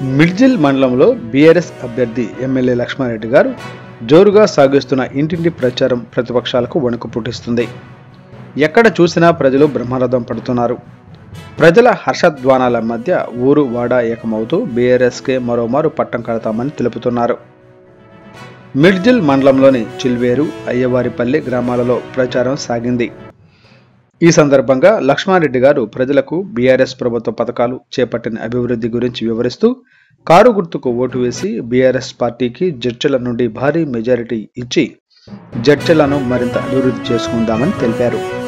మిడ్జిల్ మండలంలో బీఆర్ఎస్ అభ్యర్థి ఎమ్మెల్యే లక్ష్మారెడ్డి గారు జోరుగా సాగిస్తున్న ఇంటింటి ప్రచారం ప్రతిపక్షాలకు వణుకు పుట్టిస్తుంది ఎక్కడ చూసినా ప్రజలు బ్రహ్మరథం పడుతున్నారు ప్రజల హర్షధ్వానాల మధ్య ఊరు వాడ ఏకమవుతూ బీఆర్ఎస్కే మరోమారు పట్టం కడతామని తెలుపుతున్నారు మిడ్జిల్ మండలంలోని చిల్వేరు అయ్యవారిపల్లి గ్రామాలలో ప్రచారం సాగింది ఈ సందర్భంగా లక్ష్మారెడ్డి గారు ప్రజలకు బీఆర్ఎస్ ప్రభుత్వ పథకాలు చేపట్టిన అభివృద్ధి గురించి వివరిస్తూ కారు గుర్తుకు ఓటు వేసి బీఆర్ఎస్ పార్టీకి జడ్చల నుండి భారీ మెజారిటీ ఇచ్చి జడ్చలను మరింత అభివృద్ధి చేసుకుందామని తెలిపారు